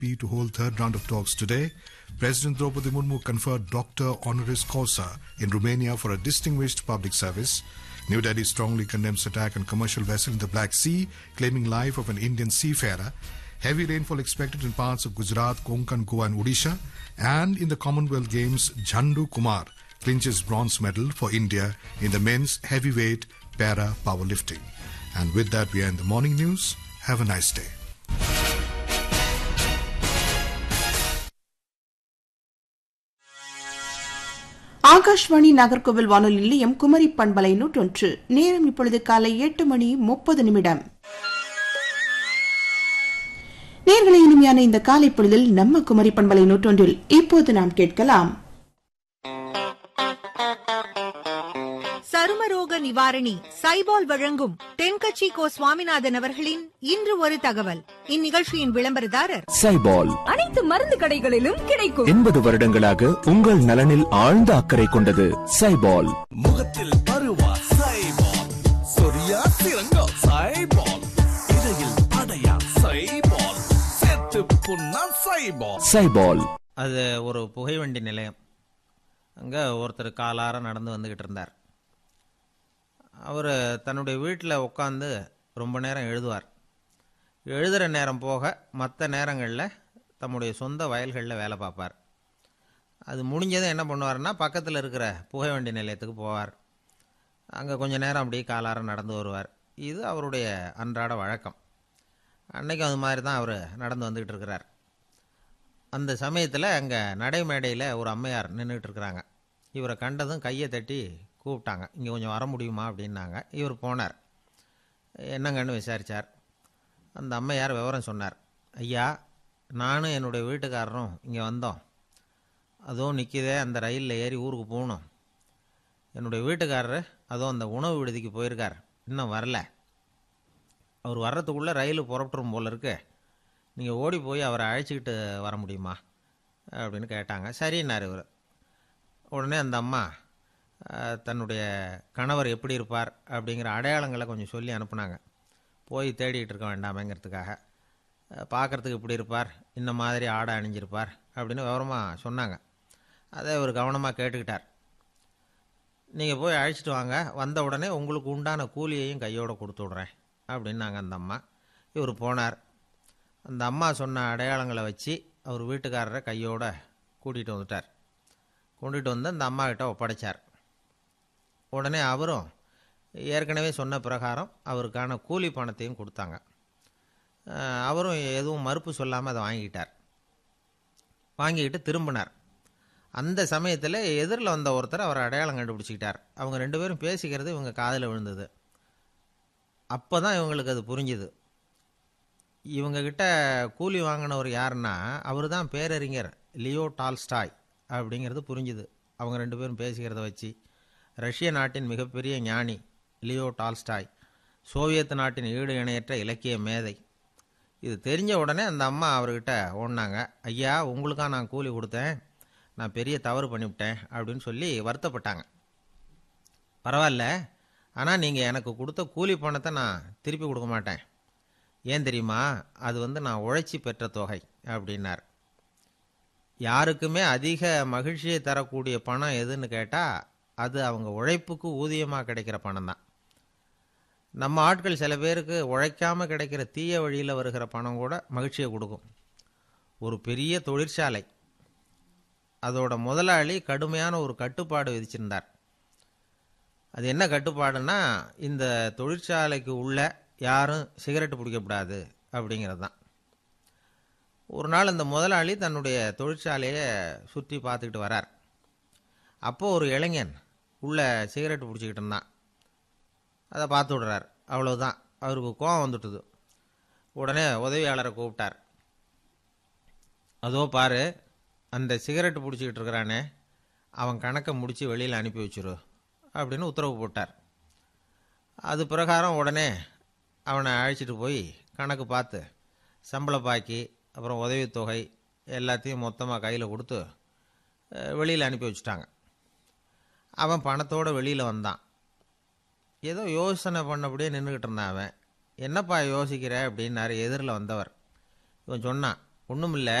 be to hold third round of talks today. President Draupadi Murmu conferred Doctor Honoris Causa in Romania for a distinguished public service. New Delhi strongly condemns attack on commercial vessel in the Black Sea, claiming life of an Indian seafarer. Heavy rainfall expected in parts of Gujarat, Konkan, Goa and Odisha. And in the Commonwealth Games, Jhandu Kumar clinches bronze medal for India in the men's heavyweight para powerlifting. And with that, we end the morning news. Have a nice day. Akashvani Nagercoil வானொலி நிலையம் குமரி பண்பலை நூற்றொன்று நேரம் இப்பொழுது காலை எட்டு மணி முப்பது நிமிடம் நேர்களை இனிமையான இந்த காலை பொழுதில் நம்ம குமரி பண்பலை நூற்றொன்றில் இப்போது நாம் கேட்கலாம் சருமரோக நிவாரணி சைபால் வழங்கும் தென்கட்சி கோ சுவாமிநாதன் அவர்களின் இன்று ஒரு தகவல் இந்நிகழ்ச்சியின் விளம்பரதாரர் சைபால் அனைத்து மருந்து கடைகளிலும் கிடைக்கும் எண்பது வருடங்களாக உங்கள் நலனில் ஆழ்ந்த அக்கறை கொண்டது சைபால் முகத்தில் பருவா சைபால் சொரியா சிறங்கா சைபால் இடையில் படையா சைபால் செத்து புண்ணா சைபால் சைபால் அது ஒரு புகைவண்டி நிலையம் அங்கே ஒருத்தர் காலார நடந்து வந்துக்கிட்டு இருந்தார் அவர் தன்னுடைய வீட்டில் உட்காந்து ரொம்ப நேரம் எழுதுவார் எழுதுகிற நேரம் போக மற்ற நேரங்களில் தம்முடைய சொந்த வயல்களில் வேலை பார்ப்பார் அது முடிஞ்சதும் என்ன பண்ணுவார்னா பக்கத்தில் இருக்கிற புகைவண்டி நிலையத்துக்கு போவார் அங்கே கொஞ்ச நேரம் அப்படியே காலார நடந்து வருவார் இது அவருடைய அன்றாட வழக்கம் அன்னைக்கும் அது மாதிரி தான் அவர் நடந்து வந்துக்கிட்டு இருக்கிறார் அந்த சமயத்தில் அங்கே நடைமேடையில் ஒரு அம்மையார் நின்றுட்டு இருக்கிறாங்க இவரை கண்டதும் கையை தட்டி கூப்பிட்டாங்க இங்கே கொஞ்சம் வர முடியுமா அப்படின்னாங்க இவர் போனார் என்னங்கன்னு விசாரித்தார் அந்த அம்மையார் விவரம் சொன்னார் ஐயா நானும் என்னுடைய வீட்டுக்காரரும் இங்கே வந்தோம் அதுவும் நிற்கிதே அந்த ரயிலில் ஏறி ஊருக்கு போகணும் என்னுடைய வீட்டுக்காரரு அதுவும் அந்த உணவு விடுதிக்கு போயிருக்கார் இன்னும் வரல அவர் வர்றதுக்குள்ளே ரயில் புறப்பட்டுரும் போல இருக்கு நீங்கள் ஓடி போய் அவரை அழைச்சிக்கிட்டு வர முடியுமா அப்படின்னு கேட்டாங்க சரின்னார் இவர் உடனே அந்த அம்மா அஹ், தன்னுடைய கணவர் எப்படி இருப்பார் அப்படிங்கிற அடையாளங்களை கொஞ்சம் சொல்லி அனுப்புனாங்க போய் தேடிட்டு இருக்க வேண்டாமேங்கிறதுக்காக பார்க்குறதுக்கு இப்படி இருப்பார் இந்த மாதிரி ஆடை அணிஞ்சிருப்பார் அப்படின்னு விவரமாக சொன்னாங்க அதை இவர் கவனமாக கேட்டுக்கிட்டார் நீங்கள் போய் அழைச்சிட்டு வாங்க வந்த உடனே உங்களுக்கு உண்டான கூலியையும் கையோடு கொடுத்து விட்றேன் அப்படின்னாங்க அந்த அம்மா இவர் போனார் அந்த அம்மா சொன்ன அடையாளங்களை வச்சு அவர் வீட்டுக்காரரை கையோட கூட்டிகிட்டு வந்துட்டார் கொண்டுட்டு வந்து அந்த அம்மா கிட்ட ஒப்படைச்சார் உடனே அவரும் ஏற்கனவே சொன்ன பிரகாரம் அவருக்கான கூலி பணத்தையும் கொடுத்தாங்க அஹ் அவரும் எதுவும் மறுப்பு சொல்லாமல் அதை வாங்கிக்கிட்டார் வாங்கிக்கிட்டு திரும்பினார் அந்த சமயத்தில் எதிரில் வந்த ஒருத்தர் அவர் அடையாளம் கண்டுபிடிச்சிக்கிட்டார் அவங்க ரெண்டு பேரும் பேசிக்கிறது இவங்க காதில் விழுந்தது அப்போ தான் இவங்களுக்கு அது புரிஞ்சுது இவங்கக்கிட்ட கூலி வாங்கினவர் யாருன்னா அவர் தான் பேரறிஞர் லியோ டால்ஸ்டாய் அப்படிங்கிறது புரிஞ்சுது அவங்க ரெண்டு பேரும் பேசிக்கிறத வச்சு ரஷ்ய நாட்டின் மிகப்பெரிய ஞானி லியோ டால்ஸ்டாய் சோவியத் நாட்டின் ஈடு இணையற்ற இலக்கிய மேதை இது தெரிஞ்ச உடனே அந்த அம்மா அவர்கிட்ட ஓடினாங்க ஐயா உங்களுக்காக நான் கூலி கொடுத்தேன் நான் பெரிய தவறு பண்ணிவிட்டேன் அப்படின்னு சொல்லி வருத்தப்பட்டாங்க பரவாயில்ல ஆனால் நீங்கள் எனக்கு கொடுத்த கூலி பணத்தை நான் திருப்பி கொடுக்க மாட்டேன் ஏன் தெரியுமா அது வந்து நான் உழைச்சி பெற்ற தொகை அப்படின்னார் யாருக்குமே அதிக மகிழ்ச்சியை தரக்கூடிய பணம் எதுன்னு கேட்டால் அது அவங்க உழைப்புக்கு ஊதியமாக கிடைக்கிற பணம் தான் நம்ம ஆட்கள் சில பேருக்கு உழைக்காமல் கிடைக்கிற தீய வழியில் வருகிற பணம் கூட மகிழ்ச்சியை கொடுக்கும் ஒரு பெரிய தொழிற்சாலை அதோட முதலாளி கடுமையான ஒரு கட்டுப்பாடு விதிச்சிருந்தார் அது என்ன கட்டுப்பாடுன்னா இந்த தொழிற்சாலைக்கு உள்ள யாரும் சிகரெட்டு பிடிக்கக்கூடாது அப்படிங்கிறது தான் ஒரு நாள் இந்த முதலாளி தன்னுடைய தொழிற்சாலையை சுற்றி பார்த்துக்கிட்டு வரார் அப்போது ஒரு இளைஞன் உள்ள சிகரெட்டு பிடிச்சிக்கிட்டு இருந்தான் அதை பார்த்து விடுறார் அவ்வளவுதான் அவருக்கு கோவம் வந்துட்டுது உடனே உதவியாளரை கூப்பிட்டார் அதோ பாரு அந்த சிகரெட்டு பிடிச்சிக்கிட்டு இருக்கிறானே அவன் கணக்கை முடித்து வெளியில் அனுப்பி வச்சிரு அப்படின்னு உத்தரவு போட்டார் அது பிரகாரம் உடனே அவனை அழைச்சிட்டு போய் கணக்கு பார்த்து சம்பள பாக்கி அப்புறம் உதவித்தொகை எல்லாத்தையும் மொத்தமாக கையில் கொடுத்து வெளியில் அனுப்பி வச்சுட்டாங்க அவன் பணத்தோடு வெளியில் வந்தான் ஏதோ யோசனை பண்ணபடியே நின்றுக்கிட்டு இருந்தான் அவன் என்னப்பா யோசிக்கிற அப்படின்னாரு எதிரில் வந்தவர் இவன் சொன்னான் ஒன்றும் இல்லை